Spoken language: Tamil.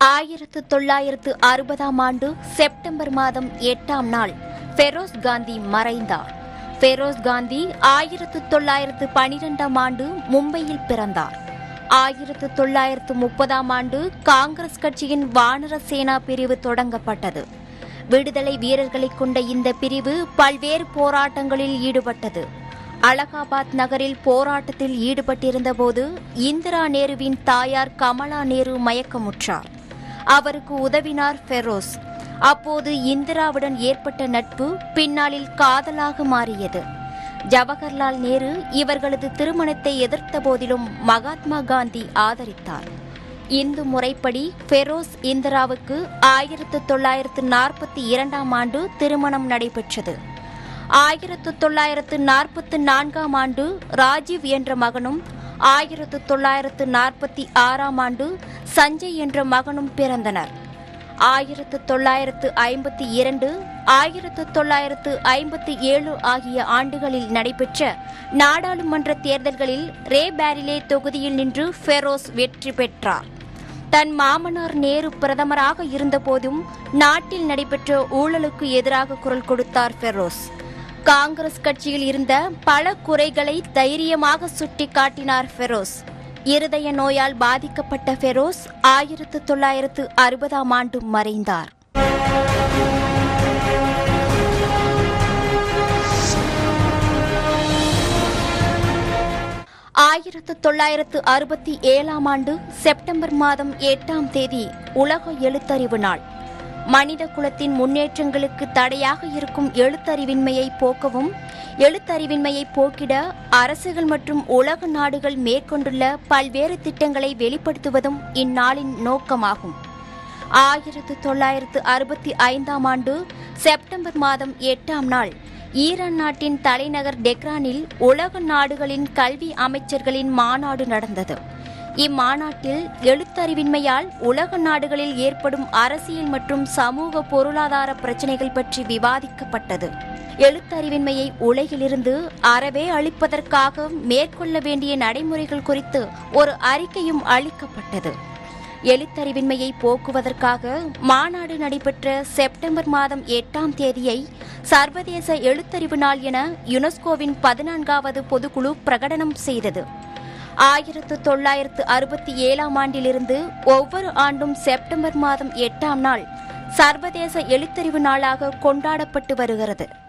ஆயிரத்து தொள்ளாயிரத்து அறுபதாம் ஆண்டு செப்டம்பர் மாதம் எட்டாம் நாள் ஃபெரோஸ் காந்தி மறைந்தார் ஃபெரோஸ் காந்தி ஆயிரத்து தொள்ளாயிரத்து பனிரெண்டாம் ஆண்டு மும்பையில் பிறந்தார் ஆயிரத்து தொள்ளாயிரத்து முப்பதாம் ஆண்டு காங்கிரஸ் கட்சியின் வானர சேனா பிரிவு தொடங்கப்பட்டது விடுதலை வீரர்களை கொண்ட இந்த பிரிவு பல்வேறு போராட்டங்களில் ஈடுபட்டது அலகாபாத் நகரில் போராட்டத்தில் ஈடுபட்டிருந்தபோது இந்திரா நேருவின் தாயார் கமலா நேரு மயக்கமுற்றார் அவருக்கு உதவினார் ஃபெரோஸ் அப்போது இந்திராவுடன் ஏற்பட்ட நட்பு பின்னாளில் காதலாக மாறியது ஜவஹர்லால் நேரு இவர்களது திருமணத்தை எதிர்த்த போதிலும் மகாத்மா காந்தி ஆதரித்தார் இந்து முறைப்படி ஃபெரோஸ் இந்திராவுக்கு ஆயிரத்து தொள்ளாயிரத்து நாற்பத்தி இரண்டாம் ஆண்டு திருமணம் நடைபெற்றது ஆயிரத்து தொள்ளாயிரத்து நாற்பத்தி நான்காம் ஆண்டு ராஜீவ் என்ற மகனும் ஆயிரத்து தொள்ளாயிரத்து நாற்பத்தி ஆறாம் ஆண்டு சஞ்சய் என்ற மகனும் பிறந்தனர் ஆயிரத்து தொள்ளாயிரத்து ஐம்பத்தி இரண்டு ஆயிரத்து தொள்ளாயிரத்து ஐம்பத்தி ஏழு ஆகிய ஆண்டுகளில் நடைபெற்ற நாடாளுமன்ற தேர்தல்களில் ரே பேரிலே தொகுதியில் நின்று ஃபெரோஸ் வெற்றி பெற்றார் தன் மாமனார் நேரு பிரதமராக இருந்தபோதும் நாட்டில் நடைபெற்ற ஊழலுக்கு எதிராக குரல் கொடுத்தார் ஃபெரோஸ் காங்கிரஸ் கட்சியில் இருந்த பல குறைகளை தைரியமாக சுட்டிக்காட்டினார் ஃபெரோஸ் இருதய நோயால் பாதிக்கப்பட்ட ஃபெரோஸ் ஆயிரத்து தொள்ளாயிரத்து அறுபதாம் ஆண்டு மறைந்தார் ஆயிரத்து தொள்ளாயிரத்து அறுபத்தி ஏழாம் ஆண்டு செப்டம்பர் மாதம் எட்டாம் தேதி உலக எழுத்தறிவு நாள் மனித குலத்தின் முன்னேற்றங்களுக்கு தடையாக இருக்கும் எழுத்தறிவின்மையை போக்கவும் எழுத்தறிவின்மையை போக்கிட அரசுகள் மற்றும் உலக நாடுகள் மேற்கொண்டுள்ள பல்வேறு திட்டங்களை வெளிப்படுத்துவதும் இந்நாளின் நோக்கமாகும் ஆயிரத்து தொள்ளாயிரத்து அறுபத்தி ஐந்தாம் ஆண்டு செப்டம்பர் மாதம் எட்டாம் நாள் ஈரான் நாட்டின் தலைநகர் டெக்ரானில் உலக நாடுகளின் கல்வி அமைச்சர்களின் மாநாடு நடந்தது இம்மாநாட்டில் எழுத்தறிவின்மையால் உலக நாடுகளில் ஏற்படும் அரசியல் மற்றும் சமூக பொருளாதார பிரச்சினைகள் பற்றி விவாதிக்கப்பட்டது எழுத்தறிவின்மையை உலகிலிருந்து அறவே அழிப்பதற்காக மேற்கொள்ள வேண்டிய நடைமுறைகள் குறித்து ஒரு அறிக்கையும் அளிக்கப்பட்டது எழுத்தறிவின்மையை போக்குவதற்காக மாநாடு நடைபெற்ற செப்டம்பர் மாதம் எட்டாம் தேதியை சர்வதேச எழுத்தறிவு நாள் என யுனெஸ்கோவின் பதினான்காவது பொதுக்குழு பிரகடனம் செய்தது ஆயிரத்து தொள்ளாயிரத்து அறுபத்தி ஏழாம் ஆண்டிலிருந்து ஒவ்வொரு ஆண்டும் செப்டம்பர் மாதம் எட்டாம் நாள் சர்வதேச எழுத்தறிவு நாளாக கொண்டாடப்பட்டு வருகிறது